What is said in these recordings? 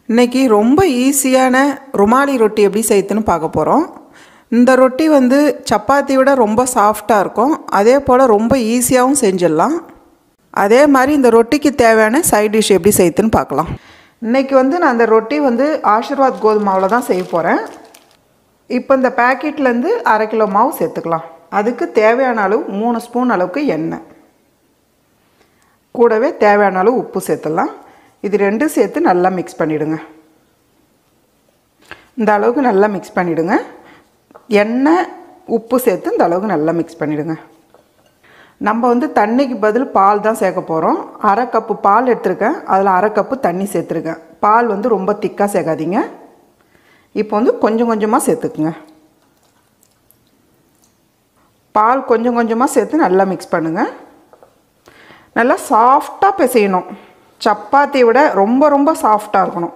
இன்றைக்கி ரொம்ப ஈஸியான ருமாலி ரொட்டி எப்படி செய்யுதுன்னு பார்க்க போகிறோம் இந்த ரொட்டி வந்து சப்பாத்தி விட ரொம்ப சாஃப்டாக இருக்கும் அதே போல் ரொம்ப ஈஸியாகவும் செஞ்சிடலாம் அதே மாதிரி இந்த ரொட்டிக்கு தேவையான சைட் டிஷ் எப்படி செய்யுதுன்னு பார்க்கலாம் இன்றைக்கி வந்து நான் அந்த ரொட்டி வந்து ஆஷிர்வாத் கோதுமாவில் தான் செய்ய போகிறேன் இப்போ இந்த பேக்கெட்லேருந்து அரை கிலோ மாவு சேர்த்துக்கலாம் அதுக்கு தேவையான அளவு மூணு ஸ்பூன் அளவுக்கு எண்ணெய் கூடவே தேவையான அளவு உப்பு சேர்த்துடலாம் இது ரெண்டும் சேர்த்து நல்லா மிக்ஸ் பண்ணிவிடுங்க இந்த அளவுக்கு நல்லா மிக்ஸ் பண்ணிவிடுங்க எண்ணெய் உப்பு சேர்த்து இந்த அளவுக்கு நல்லா மிக்ஸ் பண்ணிவிடுங்க நம்ம வந்து தண்ணிக்கு பதில் பால் தான் சேர்க்க போகிறோம் அரை கப்பு பால் எடுத்திருக்கேன் அதில் அரை கப்பு தண்ணி சேர்த்துருக்கேன் பால் வந்து ரொம்ப திக்காக சேர்க்காதீங்க இப்போ வந்து கொஞ்சம் கொஞ்சமாக சேர்த்துக்குங்க பால் கொஞ்சம் கொஞ்சமாக சேர்த்து நல்லா மிக்ஸ் பண்ணுங்கள் நல்லா சாஃப்டாக பிசையணும் சப்பாத்தியை விட ரொம்ப ரொம்ப சாஃப்டாக இருக்கணும்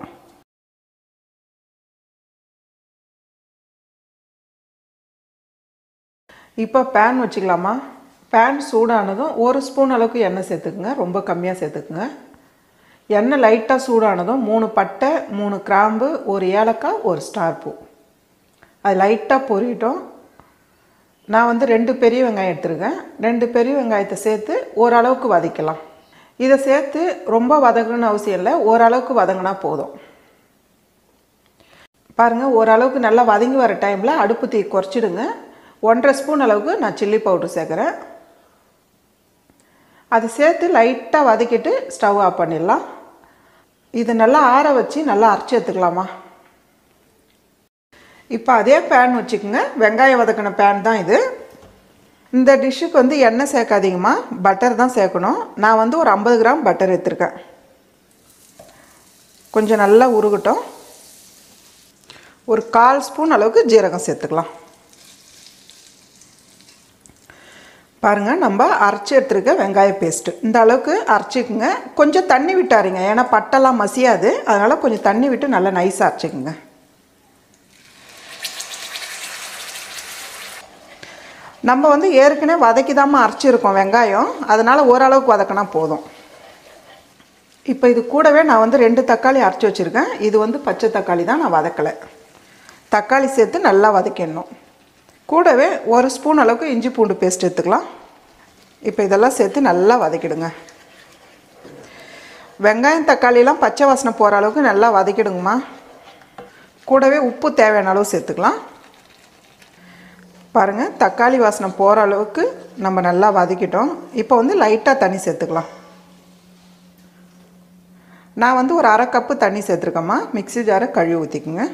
இப்போ பேன் வச்சுக்கலாமா பேன் சூடானதும் ஒரு ஸ்பூன் அளவுக்கு எண்ணெய் சேர்த்துக்குங்க ரொம்ப கம்மியாக சேர்த்துக்குங்க எண்ணெய் லைட்டாக சூடானதும் மூணு பட்டை மூணு கிராம்பு ஒரு ஏலக்காய் ஒரு ஸ்டார் பூ அது லைட்டாக பொரியட்டும் நான் வந்து ரெண்டு பெரிய வெங்காயம் எடுத்துருக்கேன் ரெண்டு பெரிய வெங்காயத்தை சேர்த்து ஓரளவுக்கு வதக்கலாம் இதை சேர்த்து ரொம்ப வதங்கணும்னு அவசியம் இல்லை ஓரளவுக்கு வதங்கினா போதும் பாருங்கள் ஓரளவுக்கு நல்லா வதங்கி வர டைமில் அடுப்பு தீ குறைச்சிடுங்க ஒன்றரை ஸ்பூன் அளவுக்கு நான் சில்லி பவுட்ரு சேர்க்குறேன் அது சேர்த்து லைட்டாக வதக்கிட்டு ஸ்டவ் ஆஃப் பண்ணிடலாம் இது நல்லா ஆற வச்சு நல்லா அரைச்சி எடுத்துக்கலாமா இப்போ அதே பேன் வச்சுக்கோங்க வெங்காயம் வதக்கின பேன் தான் இது இந்த டிஷ்ஷுக்கு வந்து எண்ணெய் சேர்க்காதீங்கம்மா பட்டர் தான் சேர்க்கணும் நான் வந்து ஒரு ஐம்பது கிராம் பட்டர் எடுத்திருக்கேன் கொஞ்சம் நல்லா உருகட்டும் ஒரு கால் ஸ்பூன் அளவுக்கு ஜீரகம் சேர்த்துக்கலாம் பாருங்கள் நம்ம அரைச்சி எடுத்துருக்க வெங்காய பேஸ்ட்டு இந்த அளவுக்கு அரைச்சிக்குங்க கொஞ்சம் தண்ணி விட்டாருங்க ஏன்னா பட்டெல்லாம் மசியாது அதனால் கொஞ்சம் தண்ணி விட்டு நல்லா நைஸாக அரைச்சிக்குங்க நம்ம வந்து ஏற்கனவே வதக்கி தாம்மா அரைச்சிருக்கோம் வெங்காயம் அதனால் ஓரளவுக்கு வதக்கினா போதும் இப்போ இது கூடவே நான் வந்து ரெண்டு தக்காளி அரைச்சி வச்சுருக்கேன் இது வந்து பச்சை தக்காளி தான் நான் வதக்கலை தக்காளி சேர்த்து நல்லா வதக்கிடணும் கூடவே ஒரு ஸ்பூன் அளவுக்கு இஞ்சி பூண்டு பேஸ்ட் எடுத்துக்கலாம் இப்போ இதெல்லாம் சேர்த்து நல்லா வதக்கிடுங்க வெங்காயம் தக்காளிலாம் பச்சை வாசனை போகிற அளவுக்கு நல்லா வதக்கிடுங்கம்மா கூடவே உப்பு தேவையான அளவு சேர்த்துக்கலாம் பாருங்கள் தக்காளி வாசனை போகிற அளவுக்கு நம்ம நல்லா வதக்கிட்டோம் இப்போ வந்து லைட்டாக தண்ணி சேர்த்துக்கலாம் நான் வந்து ஒரு அரை கப்பு தண்ணி சேர்த்துருக்கேம்மா மிக்ஸி ஜாரை கழுவி ஊற்றிக்குங்க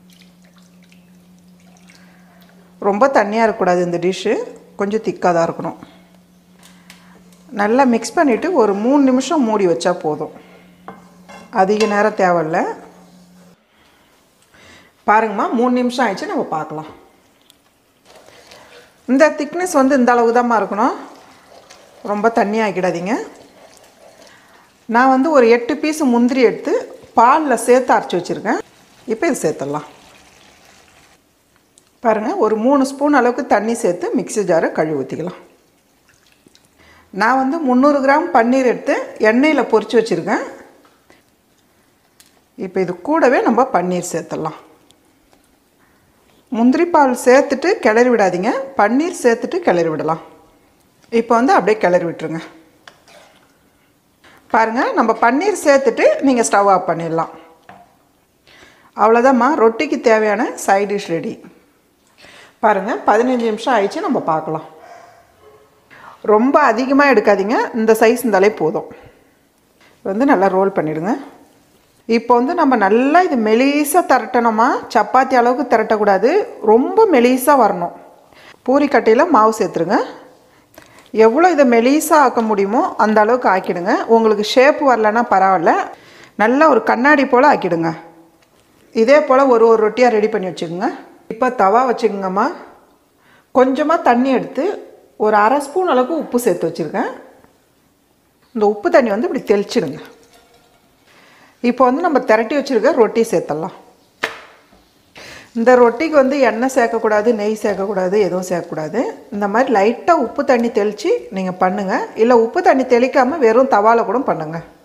ரொம்ப தண்ணியாக இருக்கக்கூடாது இந்த டிஷ்ஷு கொஞ்சம் திக்காக தான் இருக்கணும் நல்லா மிக்ஸ் பண்ணிவிட்டு ஒரு மூணு நிமிஷம் மூடி வச்சா போதும் அதிக நேரம் தேவையில்ல பாருங்கம்மா மூணு நிமிஷம் ஆயிடுச்சு நம்ம பார்க்கலாம் இந்த திக்னஸ் வந்து இந்த அளவு தான்மா இருக்கணும் ரொம்ப தண்ணி ஆக்கிடாதீங்க நான் வந்து ஒரு எட்டு பீஸ் முந்திரி எடுத்து பாலில் சேர்த்து அரைச்சி வச்சுருக்கேன் இப்போ இது சேர்த்துடலாம் பாருங்கள் ஒரு மூணு ஸ்பூன் அளவுக்கு தண்ணி சேர்த்து மிக்ஸி ஜாரை கழுவி ஊற்றிக்கலாம் நான் வந்து முந்நூறு கிராம் பன்னீர் எடுத்து எண்ணெயில் பொரித்து வச்சுருக்கேன் இப்போ இது கூடவே நம்ம பன்னீர் சேர்த்துடலாம் முந்திரி பால் சேர்த்துட்டு கிளறி விடாதீங்க பன்னீர் சேர்த்துட்டு கிளறி விடலாம் இப்போ வந்து அப்படியே கிளறி விட்டுருங்க பாருங்கள் நம்ம பன்னீர் சேர்த்துட்டு நீங்கள் ஸ்டவ் ஆஃப் பண்ணிடலாம் அவ்வளோதாம்மா ரொட்டிக்கு தேவையான சைட் டிஷ் ரெடி பாருங்கள் பதினஞ்சு நிமிஷம் ஆயிடுச்சு நம்ம பார்க்கலாம் ரொம்ப அதிகமாக எடுக்காதீங்க இந்த சைஸ் இருந்தாலே போதும் வந்து நல்லா ரோல் பண்ணிவிடுங்க இப்போ வந்து நம்ம நல்லா இது மெலிசாக திரட்டணுமா சப்பாத்தி அளவுக்கு திரட்டக்கூடாது ரொம்ப மெலிசாக வரணும் பூரிக்கட்டையில் மாவு சேர்த்துருங்க எவ்வளோ இதை மெலிசாக ஆக்க முடியுமோ அந்த அளவுக்கு ஆக்கிடுங்க உங்களுக்கு ஷேப் வரலன்னா பரவாயில்ல நல்லா ஒரு கண்ணாடி போல் ஆக்கிடுங்க இதே போல் ஒரு ஒரு ரொட்டியாக ரெடி பண்ணி வச்சுக்கோங்க இப்போ தவா வச்சுக்கோங்கம்மா கொஞ்சமாக தண்ணி எடுத்து ஒரு அரை ஸ்பூன் அளவுக்கு உப்பு சேர்த்து வச்சுருக்கேன் இந்த உப்பு தண்ணி வந்து இப்படி தெளிச்சிடுங்க இப்போ வந்து நம்ம திரட்டி வச்சுருக்க ரொட்டி சேர்த்துடலாம் இந்த ரொட்டிக்கு வந்து எண்ணெய் சேர்க்கக்கூடாது நெய் சேர்க்கக்கூடாது எதுவும் சேர்க்கக்கூடாது இந்த மாதிரி லைட்டாக உப்பு தண்ணி தெளித்து நீங்கள் பண்ணுங்கள் இல்லை உப்பு தண்ணி தெளிக்காமல் வெறும் தவாவில் கூட பண்ணுங்கள்